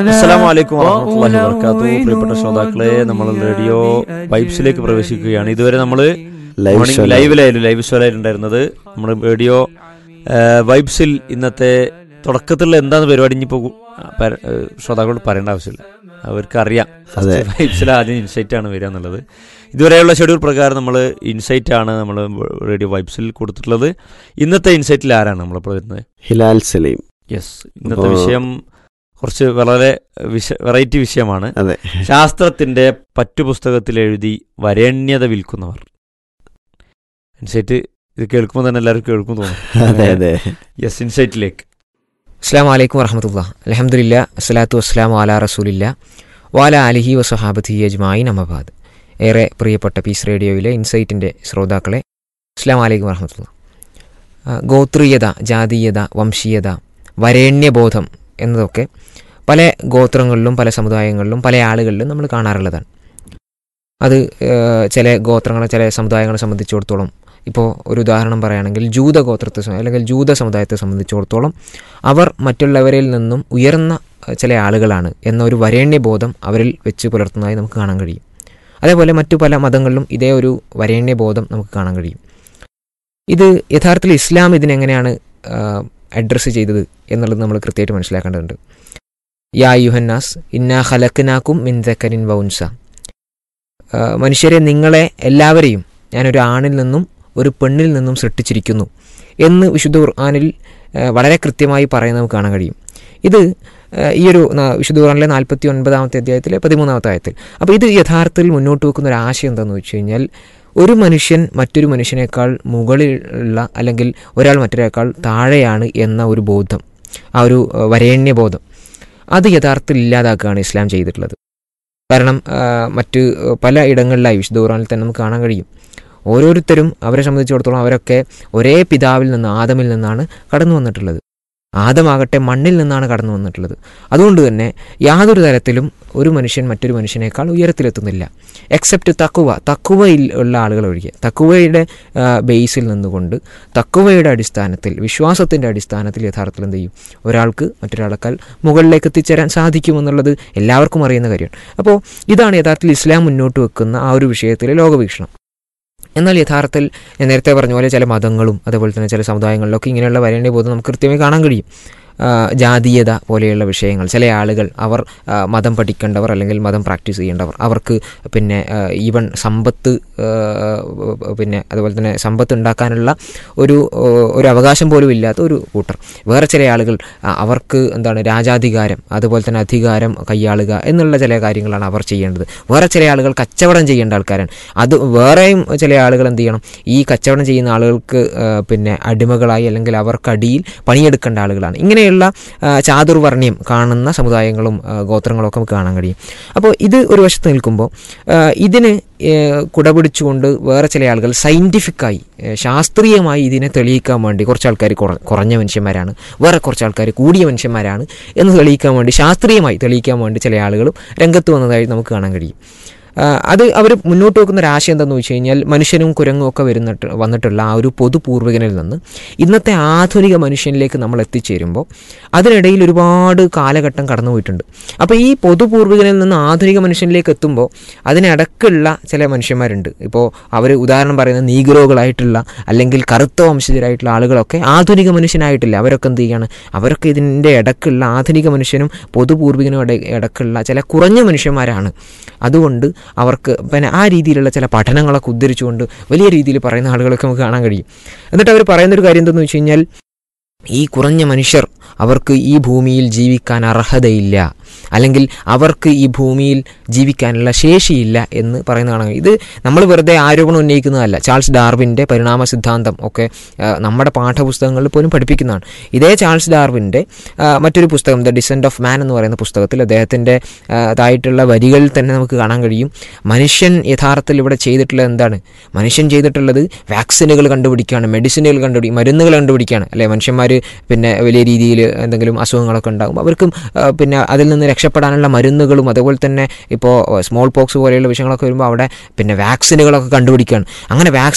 അസ്സലാമു അലൈക്കും വറഹ്മത്തുള്ളാഹി വബറകാതുഹു പ്രിയപ്പെട്ട ശ്രോതാക്കളെ നമ്മൾ റേഡിയോ വൈബ്സിലേക്ക് പ്രവേശിക്കുകയാണ് ഇതുവരെ നമ്മൾ ലൈവ് ഷോ ലൈവിലായിരുന്നു ലൈവ് ഷോയിലായിട്ടുണ്ടായിരുന്നത് നമ്മൾ റേഡിയോ ആ, വൈബ്സിൽ ഇന്നത്തെ തുടക്കത്തിലുള്ള എന്താണ് പരിപാടി ഇനിയിപ്പോൾ ശ്രോതാക്കളോട് പറയേണ്ട ആവശ്യമില്ല അവർക്ക് അറിയാം അതെ. വൈബ്സിൽ ആദ്യം ഇൻസൈറ്റ് ആണ് വരിക എന്നുള്ളത് ഇതുവരെയുള്ള ഷെഡ്യൂൾ പ്രകാരം നമ്മൾ ഇൻസൈറ്റ് ആണ് നമ്മൾ റേഡിയോ വൈബ്സിൽ കൊടുത്തിട്ടുള്ളത് ഇന്നത്തെ ഇൻസൈറ്റിൽ ആരാണ് നമ്മളിപ്പോൾ വരുന്നത് ഹിലാൽ സലീം യെസ് ഇന്നത്തെ അപ്പോ- വിഷയം കുറച്ച് വളരെ വിഷ വെറൈറ്റി വിഷയമാണ് അതെ ശാസ്ത്രത്തിന്റെ പറ്റുപുസ്തകത്തിൽ എഴുതി വരേണ്യത വിൽക്കുന്നവർ ഇൻസൈറ്റ് ഇത് കേൾക്കുമ്പോൾ തന്നെ എല്ലാവരും കേൾക്കും അതെ തോന്നും അതെ യെസ് ഇൻസൈറ്റിലേക്ക് അസ്സാം വലൈക്കും വറഹമത്തുള്ള അലഹമുല്ല അസ്സലാത്തു വസ്സലാമു അലാ റസൂലില്ല വാല അലിഹി വസഹാബത്തി അജ്മായി നമബാദ് ഏറെ പ്രിയപ്പെട്ട പീസ് റേഡിയോയിലെ ഇൻസൈറ്റിൻ്റെ ശ്രോതാക്കളെ അസ്സാം വലൈക്കും വറഹമത്തുള്ള ഗോത്രീയത ജാതീയത വംശീയത വരേണ്യബോധം എന്നതൊക്കെ പല ഗോത്രങ്ങളിലും പല സമുദായങ്ങളിലും പല ആളുകളിലും നമ്മൾ കാണാറുള്ളതാണ് അത് ഏഹ്, ചില ഗോത്രങ്ങളെ ചില സമുദായങ്ങളെ സംബന്ധിച്ചിടത്തോളം ഇപ്പോൾ ഒരു ഉദാഹരണം പറയുകയാണെങ്കിൽ ജൂത ഗോത്രത്തെ സംബ- അല്ലെങ്കിൽ ജൂത സമുദായത്തെ സംബന്ധിച്ചിടത്തോളം അവർ മറ്റുള്ളവരിൽ നിന്നും ഉയർന്ന അഹ്, ചില ആളുകളാണ് എന്ന ഒരു വരേണ്യബോധം അവരിൽ വെച്ച് പുലർത്തുന്നതായി നമുക്ക് കാണാൻ കഴിയും അതേപോലെ മറ്റു പല മതങ്ങളിലും ഇതേ ഒരു വരേണ്യബോധം നമുക്ക് കാണാൻ കഴിയും ഇത് യഥാർത്ഥത്തിൽ ഇസ്ലാം ഇതിനെങ്ങനെയാണ് അഡ്രസ്സ് ചെയ്തത് എന്നുള്ളത് നമ്മൾ കൃത്യമായിട്ട് മനസ്സിലാക്കേണ്ടതുണ്ട് യാ യുഹന്നാസ് ഇന്നാ ഖലക്കിനാക്കും മിൻ ദക്കരിൻ വൗൻസ ആഹ്, മനുഷ്യരെ നിങ്ങളെ എല്ലാവരെയും ഞാനൊരു ആണിൽ നിന്നും ഒരു പെണ്ണിൽ നിന്നും സൃഷ്ടിച്ചിരിക്കുന്നു എന്ന് വിശുദ്ധ ഖുർആാനിൽ ആഹ്, വളരെ കൃത്യമായി പറയുന്നത് നമുക്ക് കാണാൻ കഴിയും ഇത് ആഹ്, ഈ ഒരു ന- വിശുദ്ധ ഖുർആാനിലെ നാൽപ്പത്തി ഒൻപതാമത്തെ അധ്യായത്തിലെ പതിമൂന്നാമത്തെ ആയത്തിൽ അപ്പോൾ ഇത് യഥാർത്ഥത്തിൽ മുന്നോട്ട് വെക്കുന്ന ഒരു ആശയം എന്താണെന്ന് വെച്ച് കഴിഞ്ഞാൽ ഒരു മനുഷ്യൻ മറ്റൊരു മനുഷ്യനേക്കാൾ മുകളിലുള്ള അല്ലെങ്കിൽ ഒരാൾ മറ്റൊരാളേക്കാൾ താഴെയാണ് എന്ന ഒരു ബോധം ആ ഒരു ആഹ്, വരേണ്യബോധം അത് യഥാർത്ഥത്തിൽ ഇല്ലാതാക്കുകയാണ് ഇസ്ലാം ചെയ്തിട്ടുള്ളത് കാരണം ആഹ്, മറ്റ് പല ഇടങ്ങളിലായി വിശുദ്ധ ഖുർആനിൽ തന്നെ നമുക്ക് കാണാൻ കഴിയും ഓരോരുത്തരും അവരെ സംബന്ധിച്ചിടത്തോളം അവരൊക്കെ ഒരേ പിതാവിൽ നിന്ന് ആദമിൽ നിന്നാണ് കടന്നു വന്നിട്ടുള്ളത് ആദമാകട്ടെ മണ്ണിൽ നിന്നാണ് കടന്നു വന്നിട്ടുള്ളത് അതുകൊണ്ട് തന്നെ യാതൊരു തരത്തിലും ഒരു മനുഷ്യൻ മറ്റൊരു മനുഷ്യനേക്കാൾ ഉയരത്തിലെത്തുന്നില്ല എക്സെപ്റ്റ് തക്കുവ തക്കുവയിൽ ഉള്ള ആളുകൾ ഒഴികെ തക്കുവയുടെ ആ, ബേസിൽ നിന്നുകൊണ്ട് തക്കുവയുടെ അടിസ്ഥാനത്തിൽ വിശ്വാസത്തിൻ്റെ അടിസ്ഥാനത്തിൽ യഥാർത്ഥത്തിൽ എന്ത് ചെയ്യും ഒരാൾക്ക് മറ്റൊരാളേക്കാൾ മുകളിലേക്ക് എത്തിച്ചേരാൻ സാധിക്കുമെന്നുള്ളത് എല്ലാവർക്കും അറിയുന്ന കാര്യമാണ് അപ്പോൾ ഇതാണ് യഥാർത്ഥത്തിൽ ഇസ്ലാം മുന്നോട്ട് വെക്കുന്ന ആ ഒരു വിഷയത്തിലെ ലോകവീക്ഷണം എന്നാൽ യഥാർത്ഥത്തിൽ ഞാൻ നേരത്തെ പറഞ്ഞ പോലെ ചില മതങ്ങളും അതുപോലെ തന്നെ ചില സമുദായങ്ങളിലൊക്കെ ഇങ്ങനെയുള്ള വരേണ്ട ബോധം നമുക്ക് കൃത്യമായി കാണാൻ കഴിയും ആ, ജാതീയത പോലെയുള്ള വിഷയങ്ങൾ ചില ആളുകൾ അവർ ആ, മതം പഠിക്കേണ്ടവർ അല്ലെങ്കിൽ മതം പ്രാക്ടീസ് ചെയ്യേണ്ടവർ അവർക്ക് പിന്നെ ഈവൻ സമ്പത്ത് ആ, പിന്നെ അതുപോലെ തന്നെ സമ്പത്ത് ഉണ്ടാക്കാനുള്ള ഒരു ആ, ഒരു അവകാശം പോലും ഇല്ലാത്ത ഒരു കൂട്ടർ വേറെ ചില ആളുകൾ ആ, അവർക്ക് എന്താണ് രാജാധികാരം അതുപോലെ തന്നെ അധികാരം കൈയാളുക എന്നുള്ള ചില കാര്യങ്ങളാണ് അവർ ചെയ്യേണ്ടത് വേറെ ചില ആളുകൾ കച്ചവടം ചെയ്യേണ്ട ആൾക്കാരാണ് അത് വേറെയും ചില ആളുകൾ എന്ത് ചെയ്യണം ഈ കച്ചവടം ചെയ്യുന്ന ആളുകൾക്ക് ആ, പിന്നെ അടിമകളായി അല്ലെങ്കിൽ അവർക്കടിയിൽ പണിയെടുക്കേണ്ട ആളുകളാണ് ഇങ്ങനെയുള്ള ആ, ചാതുർവർണ്ണ്യം കാണുന്ന സമുദായങ്ങളും ആ, ഗോത്രങ്ങളും ഒക്കെ നമുക്ക് കാണാൻ കഴിയും അപ്പോൾ ഇത് ഒരു വശത്ത് നിൽക്കുമ്പോൾ ആ, ഇതിന് ഏ, കുടപിടിച്ചുകൊണ്ട് വേറെ ചില ആളുകൾ സയൻറ്റിഫിക്കായി ഏ, ശാസ്ത്രീയമായി ഇതിനെ തെളിയിക്കാൻ വേണ്ടി കുറച്ച് ആൾക്കാർ കുറ കുറഞ്ഞ മനുഷ്യന്മാരാണ് വേറെ കുറച്ച് ആൾക്കാർ കൂടിയ മനുഷ്യന്മാരാണ് എന്ന് തെളിയിക്കാൻ വേണ്ടി ശാസ്ത്രീയമായി തെളിയിക്കാൻ വേണ്ടി ചില ആളുകളും രംഗത്ത് വന്നതായി നമുക്ക് കാണാൻ കഴിയും ആ, അത് അവർ മുന്നോട്ട് വെക്കുന്ന ഒരു ആശയം എന്താണെന്ന് വെച്ച് കഴിഞ്ഞാൽ മനുഷ്യനും കുരങ്ങും ഒക്കെ വരുന്നിട്ട് വന്നിട്ടുള്ള ആ ഒരു പൊതുപൂർവികനിൽ നിന്ന് ഇന്നത്തെ ആധുനിക മനുഷ്യനിലേക്ക് നമ്മൾ എത്തിച്ചേരുമ്പോൾ അതിനിടയിൽ ഒരുപാട് കാലഘട്ടം കടന്നുപോയിട്ടുണ്ട് അപ്പോൾ ഈ പൊതുപൂർവികനിൽ നിന്ന് ആധുനിക മനുഷ്യനിലേക്ക് എത്തുമ്പോൾ അതിനിടക്കുള്ള ചില മനുഷ്യന്മാരുണ്ട് ഇപ്പോൾ അവർ ഉദാഹരണം പറയുന്ന നീഗ്രോകളായിട്ടുള്ള അല്ലെങ്കിൽ കറുത്ത വംശജരായിട്ടുള്ള ആളുകളൊക്കെ ആധുനിക മനുഷ്യനായിട്ടില്ല അവരൊക്കെ എന്ത് ചെയ്യാണ് അവരൊക്കെ ഇതിൻ്റെ ഇടക്കുള്ള ആധുനിക മനുഷ്യനും പൊതുപൂർവികനും ഇട ഇടക്കുള്ള ചില കുറഞ്ഞ മനുഷ്യന്മാരാണ് അതുകൊണ്ട് അവർക്ക് പിന്നെ ആ രീതിയിലുള്ള ചില പഠനങ്ങളൊക്കെ ഉദ്ധരിച്ചുകൊണ്ട് വലിയ രീതിയിൽ പറയുന്ന ആളുകളൊക്കെ നമുക്ക് കാണാൻ കഴിയും എന്നിട്ട് അവർ പറയുന്നൊരു കാര്യം എന്തെന്ന് വെച്ച് കഴിഞ്ഞാൽ ഈ കുറഞ്ഞ മനുഷ്യർ അവർക്ക് ഈ ഭൂമിയിൽ ജീവിക്കാൻ അർഹതയില്ല അല്ലെങ്കിൽ അവർക്ക് ഈ ഭൂമിയിൽ ജീവിക്കാനുള്ള ശേഷിയില്ല എന്ന് പറയുന്നതാണ് ഇത് നമ്മൾ വെറുതെ ആരോപണം ഉന്നയിക്കുന്നതല്ല ചാൾസ് ഡാർവിൻ്റെ പരിണാമ സിദ്ധാന്തം ഒക്കെ ആ, നമ്മുടെ പാഠപുസ്തകങ്ങളിൽ പോലും പഠിപ്പിക്കുന്നതാണ് ഇതേ ചാൾസ് ഡാർവിൻ്റെ ആ, മറ്റൊരു പുസ്തകം ദ ഡിസെൻഡ് ഓഫ് മാൻ എന്ന് പറയുന്ന പുസ്തകത്തിൽ അദ്ദേഹത്തിൻ്റെ തായിട്ടുള്ള വരികളിൽ തന്നെ നമുക്ക് കാണാൻ കഴിയും മനുഷ്യൻ യഥാർത്ഥത്തിൽ ഇവിടെ ചെയ്തിട്ടുള്ളത് എന്താണ് മനുഷ്യൻ ചെയ്തിട്ടുള്ളത് വാക്സിനുകൾ കണ്ടുപിടിക്കുകയാണ് മെഡിസിനുകൾ കണ്ടുപിടി മരുന്നുകൾ കണ്ടുപിടിക്കുകയാണ് അല്ലെ മനുഷ്യന്മാർ പിന്നെ വലിയ രീതിയിൽ എന്തെങ്കിലും അസുഖങ്ങളൊക്കെ ഉണ്ടാകും അവർക്കും ആ, പിന്നെ അതിൽ നിന്ന് രക്ഷപ്പെടാനുള്ള മരുന്നുകളും അതുപോലെ തന്നെ ഇപ്പോൾ സ്മോൾ പോക്സ് പോലെയുള്ള വിഷയങ്ങളൊക്കെ വരുമ്പോൾ അവിടെ പിന്നെ വാക്സിനുകളൊക്കെ കണ്ടുപിടിക്കുകയാണ് അങ്ങനെ വാക്സിൻ